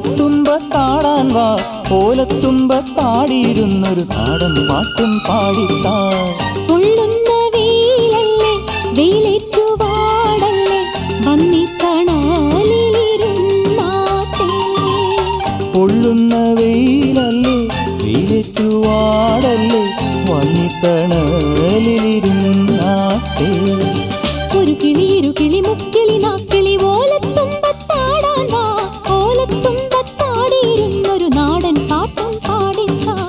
ഓലത്തുമ്പത്താടാൻ വാ ഓലത്തുമ്പത്താടിയിരുന്നൊരു നാടൻ പാട്ടും പാടിത്താ പൊള്ളുന്ന വെയിലല്ലേ വെയിലേറ്റുവാടല്ലേ വന്നിത്തണലിലിരുന്നാട്ടെ പൊള്ളുന്ന വെയിലല്ലേ വെയിലേറ്റുവാടല്ലേ വന്നിത്തണലിരുന്നാട്ടേ ഒരു കിളി ഇരു കിളി മുക്കിളി നാക്കിളി ഓലത്തുമ്പത്താടാൻ വാ ഓലത്തുമ്പത്താടിയിരുന്നൊരു നാടൻ പാട്ടും പാടിത്താ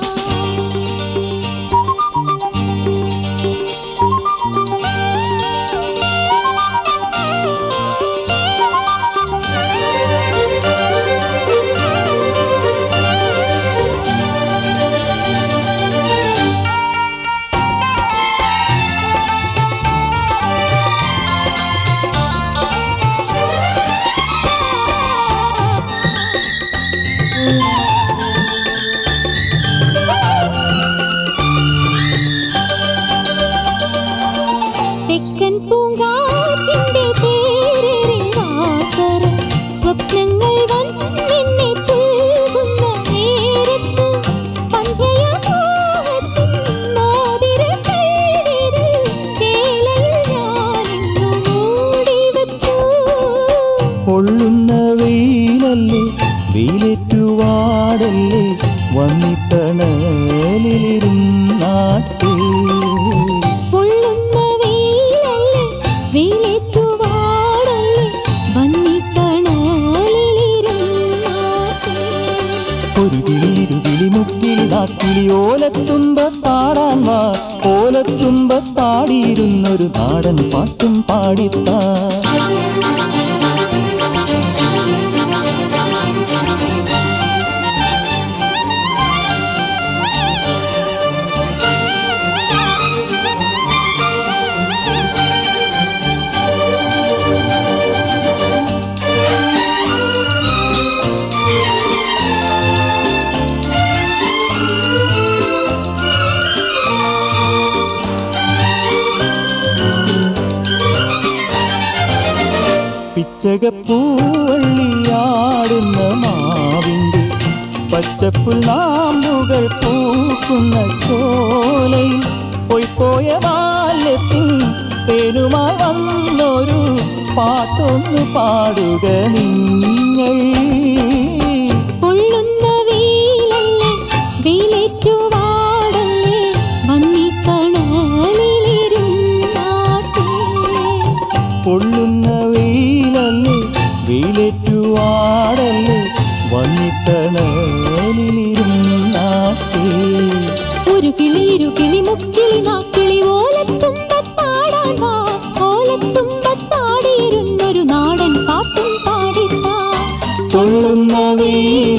തെക്കൻ പൂങ്കാറ്റിന്റെ തേരേറിൽ വാസര സ്വപ്നങ്ങൾ വന്നെന്നെ പുൽകുന്ന നേരത്ത് പന്ഥയമോഹത്തിൻ മോതിരക്കൈവിരൽ ചേലയിൽ ഞാനിന്നു മൂടിവച്ചു. പൊള്ളുന്ന വെയിലല്ലേ വെയിലേറ്റുവാടല്ലേ വന്നിത്തണലിരുന്നാട്ടേ പൊള്ളുന്ന വെയിലല്ലേ വെയിലേറ്റുവാടല്ലേ വന്നിത്തണലിലിരുന്നാട്ടെ. ഒരു കിളിരുകിളി മുക്കിളി നാക്കിളി ഓലത്തുമ്പത്താടാൻ വാ ഓലത്തുമ്പത്താടിയിരുന്നൊരു നാടൻ പാട്ടും പാടിത്താ പിച്ചകപ്പൂവള്ളിയാടുന്ന മാവിൻ്റെ പച്ചപ്പുൽ നാമ്പുകൾ പൂക്കുന്ന ചോലയിൽ പൊയ്പോയ ബാല്യത്തിൽ തേനുമായി വന്നൊരു പാട്ടൊന്നു പാടുക നിങ്ങൾ പൊള്ളുന്ന വെയിലല്ലേ വെയിലേറ്റുവാടല്ലേ വന്നിത്തണലിലിരുന്നാട്ടെ. പൊള്ളുന്ന വെയിലല്ലേ വെയിലേറ്റുവാടല്ലേ വന്നിത്തണലിരുന്നാട്ടേ ഒരു കിളി ഇരു കിളി മുക്കിളി നാക്കിളി ഓലത്തുമ്പത്താടാൻ വാ ഓലത്തുമ്പത്താടിയിരുന്നൊരു നാടൻ പാട്ടും പാടിത്താ പൊള്ളുന്ന വെയിൽ